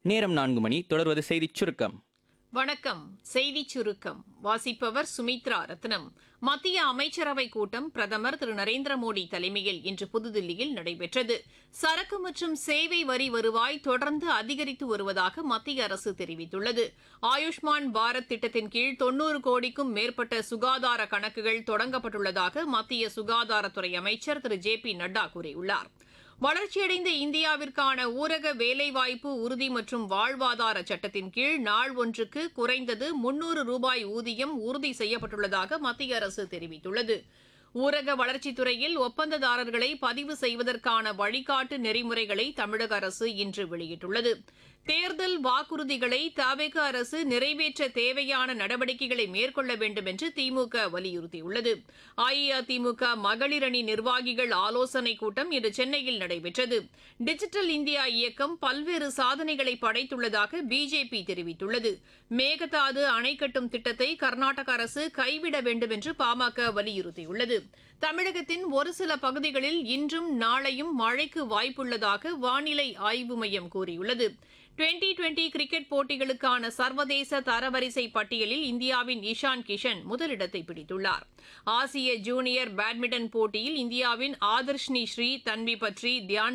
நேரம் நான்கு மணி தொடர்வது செய்திச் சுருக்கம் வணக்கம் செய்திச் சுருக்கம் வாசிப்பவர் சுமித்ரா ரத்னம் மத்திய அமைச்சரவை கூட்டம் பிரதமர் திரு நரேந்திர மோடி தலைமையில் இன்று புதுதில்லியில் நடைபெற்றது சரக்கு மற்றும் சேவை வரி வருவாய் தொடர்ந்து அதிகரித்து வருவதாக மத்திய அரசு தெரிவித்துள்ளது ஆயுஷ்மான் பாரத் திட்டத்தின் கீழ் தொன்னூறு கோடிக்கும் மேற்பட்ட சுகாதார கணக்குகள் தொடங்கப்பட்டுள்ளதாக மத்திய சுகாதாரத்துறை அமைச்சர் திரு ஜே பி நட்டா கூறியுள்ளார் வளர்ச்சியடைந்த இந்தியாவிற்கான ஊரக வேலைவாய்ப்பு உறுதி மற்றும் வாழ்வாதார சட்டத்தின் கீழ் நாள் ஒன்றுக்கு குறைந்தது முன்னூறு ரூபாய் ஊதியம் உறுதி செய்யப்பட்டுள்ளதாக மத்திய அரசு தெரிவித்துள்ளது ஊரக வளர்ச்சித் துறையில் ஒப்பந்ததாரர்களை பதிவு செய்வதற்கான வழிகாட்டு நெறிமுறைகளை தமிழக அரசு இன்று வெளியிட்டுள்ளது தேர்தல் வாக்குறுதிகளை தவேக அரசு நிறைவேற்ற தேவையான நடவடிக்கைகளை மேற்கொள்ள வேண்டும் என்று திமுக வலியுறுத்தியுள்ளது அஇஅதிமுக மகளிர் அணி நிர்வாகிகள் ஆலோசனைக் கூட்டம் இன்று சென்னையில் நடைபெற்றது டிஜிட்டல் இந்தியா இயக்கம் பல்வேறு சாதனைகளை படைத்துள்ளதாக பிஜேபி தெரிவித்துள்ளது மேகதாது அணை கட்டும் திட்டத்தை கர்நாடக அரசு கைவிட வேண்டும் என்று பாமக வலியுறுத்தியுள்ளது தமிழகத்தின் ஒரு சில பகுதிகளில் இன்றும் நாளையும் மழைக்கு வாய்ப்புள்ளதாக வானிலை ஆய்வு மையம் கூறியுள்ளது டுவெண்டி டுவெண்டி கிரிக்கெட் போட்டிகளுக்கான சர்வதேச தரவரிசை பட்டியலில் இந்தியாவின் இஷான் கிஷன் முதலிடத்தை பிடித்துள்ளார் ஆசிய ஜூனியர் பேட்மிண்டன் போட்டியில் இந்தியாவின் ஆதர்ஷ்னி ஸ்ரீ தன்வி பட்ரி தியான்